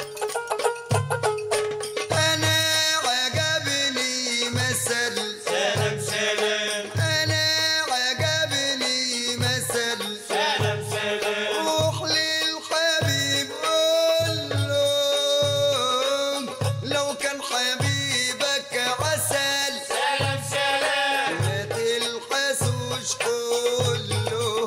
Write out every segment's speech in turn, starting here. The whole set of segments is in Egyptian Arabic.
انا عجبني مثل سلام سلام انا عجبني مثل سلام سلام روح للحبيب قول له لو كان حبيبك عسل سلام سلام ما تلحسوش كله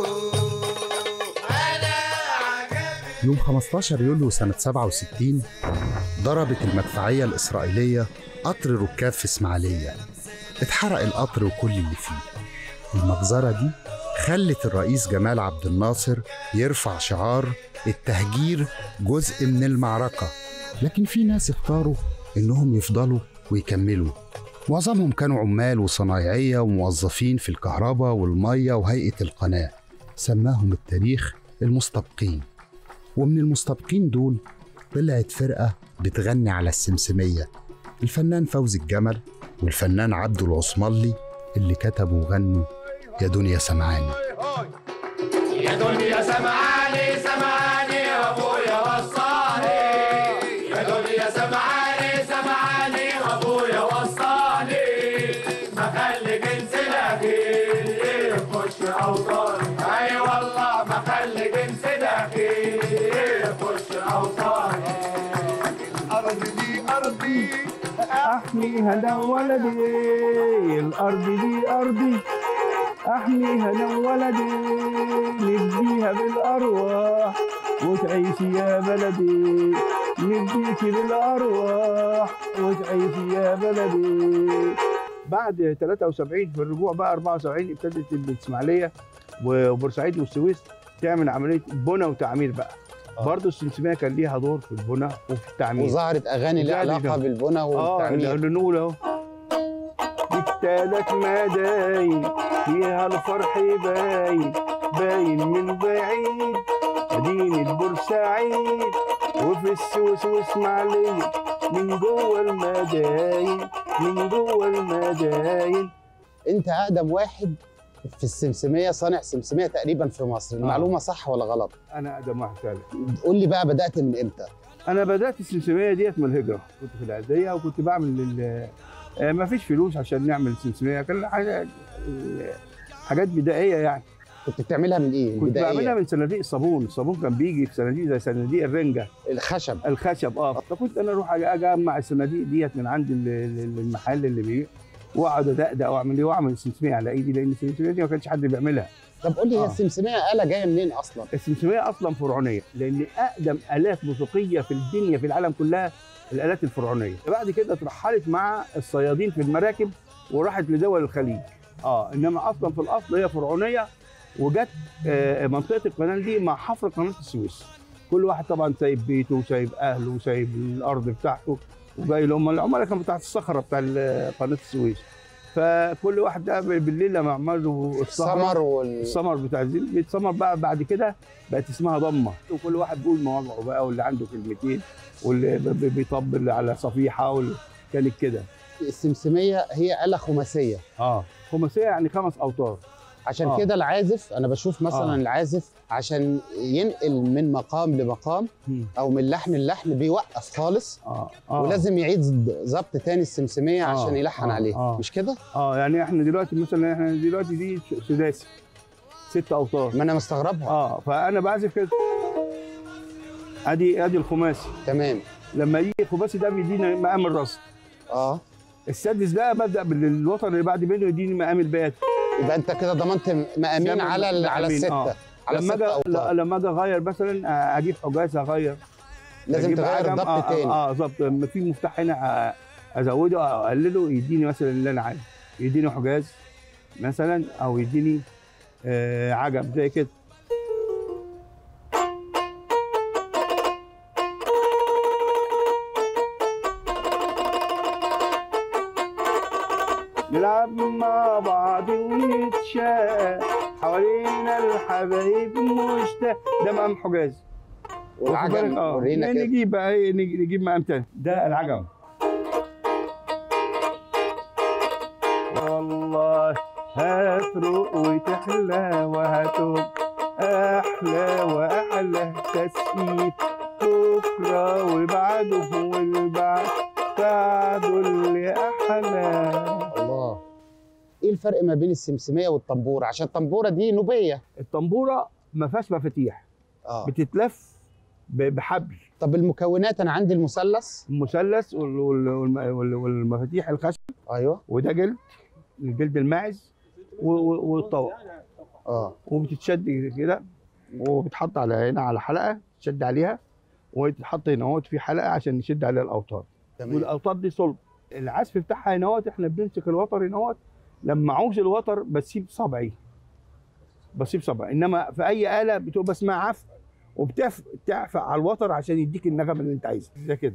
انا عجبني يوم 15 يوليو سنة 67 ضربت المدفعية الإسرائيلية قطر ركاب في إسماعيلية اتحرق القطر وكل اللي فيه المجزرة دي خلت الرئيس جمال عبد الناصر يرفع شعار التهجير جزء من المعركة لكن في ناس اختاروا إنهم يفضلوا ويكملوا معظمهم كانوا عمال وصنايعية وموظفين في الكهرباء والمية وهيئة القناة سماهم التاريخ المستبقين ومن المستبقين دول طلعت فرقة بتغني على السمسمية الفنان فوزي الجمل والفنان عبده العثملي اللي كتبوا وغنوا يا دنيا سمعاني يا دنيا سمعاني سمعاني وابويا وصاني يا دنيا سمعاني سمعاني وابويا وصاني ما خلي جنس داخل يخش اوطاني اي والله ما خلي جنس داخل يخش اوطاني الأرض دي أرضي أحميها أنا ولدي الأرض دي أرضي أحميها أنا ولدي نديها بالأرواح وتعيشي يا بلدي نديكي بالأرواح وتعيشي يا بلدي بعد 73 في الرجوع بقى 74 ابتدت الإسماعيلية وبورسعيد والسويس تعمل عملية بنى وتعمير بقى برضه السمسمية كان ليها دور في البنى وفي التعمير وظهرت اغاني لها وزادت علاقه ده. بالبنى اه والتعمير اللي نقول اهو جبتلك مداين فيها الفرح باين باين من بعيد مدينة بورسعيد وفي السويس واسماعيلية من جوه المداين من جوه المداين انت اقدم واحد في السمسميه صانع سمسميه تقريبا في مصر المعلومه صح ولا غلط انا اقدم واحد فعلا قول لي بقى بدات من امتى انا بدات السمسميه ديت من الهجره كنت في الاعداديه وكنت بعمل لل آه، ما فيش فلوس عشان نعمل سمسميه كان حاجه آه، حاجات بدائيه يعني كنت بتعملها من ايه كنت البداية؟ بعملها من صناديق الصابون الصابون كان بيجي في صناديق زي صناديق الرنجه الخشب الخشب اه فكنت انا اروح أجي- اجمع الصناديق ديت من عند ال- ال- المحل اللي بيبيع واقعد ادقدق واعمل ايه واعمل السمسميه على ايدي لان السمسميه دي ما كانش حد بيعملها طب قول لي هي آه. السمسميه آلة جايه منين اصلا السمسميه اصلا فرعونيه لان اقدم الات موسيقيه في الدنيا في العالم كلها الالات الفرعونيه بعد كده اترحلت مع الصيادين في المراكب وراحت لدول الخليج اه انما اصلا في الاصل هي فرعونيه وجت آه، منطقه القناه دي مع حفر قناه السويس كل واحد طبعا سايب بيته وسايب اهله وسايب الارض بتاعته وجاي لهم العملاء كانوا بتاعت الصخره بتاع ال- قناه السويس فكل واحد ده بالليل لما عملوا الصخره السمر وال السمر بتاع الزين بيتسمر بقى بعد كده بقت اسمها ضمه وكل واحد بيقول مواضعه بقى واللي عنده كلمتين واللي ب- ب- بيطبل على صفيحه واللي كانت كده السمسميه هي آلة خماسيه اه خماسيه يعني خمس اوتار عشان آه. كده العازف انا بشوف مثلا آه. العازف عشان ينقل من مقام لمقام او من لحن للحن بيوقف خالص اه اه ولازم يعيد ظبط تاني السمسميه آه. عشان يلحن آه. عليها آه. مش كده اه يعني احنا دلوقتي مثلا احنا دلوقتي دي س- سداسي ست اوتار ما انا مستغربها اه فانا بعزف كده ادي ادي الخماسي تمام لما يجي الخماسي ده بيدينا مقام الرصد اه السادس ده ببدا بالوتر اللي بعد منه يديني مقام البيات يبقى انت كده ضمنت مقامين زمن على ال- على مقامين، السته آه. على لما السته اجي اوتار لما اجي اغير مثلا آه، اجيب حجاز اغير لازم أجيب تغير عجم، الضبط آه، تاني اه ظبط لما في مفتاح هنا آه، ازوده او اقلله يديني مثلا اللي انا عايزه يديني حجاز مثلا او يديني آه عجم زي كده نلعب مع بعض ونتشاق حوالينا الحبايب مشتاق ده مقام حجاز واخد بالك؟ والعجم اه ورينا كده نجيب بقى ايه نجي- نجيب مقام تاني ده العجم والله هتروق وتحلى وهتوب احلى واحلى تسقيف فوق بكرة وبعده والبعد بعده اللي أحلى الله ايه الفرق ما بين السمسميه والطنبوره عشان الطنبوره دي نوبيه الطنبورة ما فيهاش مفاتيح اه بتتلف ب- بحبل طب المكونات انا عندي المثلث المثلث وال- وال- والم- وال- والمفاتيح الخشب ايوه وده جلد الجلد الماعز و- و- والطبق اه وبتتشد كده وبتحط على هنا على حلقه تشد عليها وتتحط هنا اهوت في حلقه عشان نشد عليها الاوتار تمام والاوتار دي صلب العزف بتاعها هنا اهوت احنا بنمسك الوتر هنا اهوت لما عوز الوتر بسيب صبعي بسيب صبعي انما في اي اله بتبقى اسمها عفق وبتعفق على الوتر عشان يديك النغمه اللي انت عايزها زي كده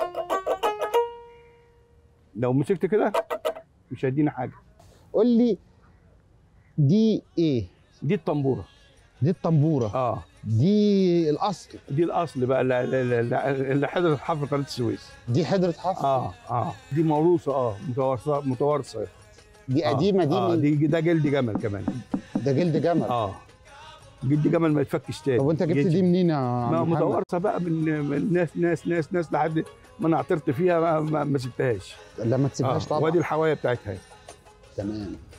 لو مسكت كده مش هيدينا حاجه قول لي دي ايه دي الطنبوره دي الطنبوره اه دي الاصل دي الاصل بقى اللي- اللي اللي- اللي حضرت حفر قناه السويس دي حضره حفر اه اه دي موروثه اه متوارثه متوارثه دي آه. قديمه دي, اه من- دي ده جلد جمل كمان ده جلد جمل اه جلد جمل ما يتفكش تاني طب وانت جبت جلد- دي منين يا ما عم محمد؟ متوارثه بقى من من ناس ناس ناس ناس لحد ما انا عثرت فيها ما, ما, ما سبتهاش لا ما تسيبهاش آه. طبعا وادي الحوايه بتاعتها تمام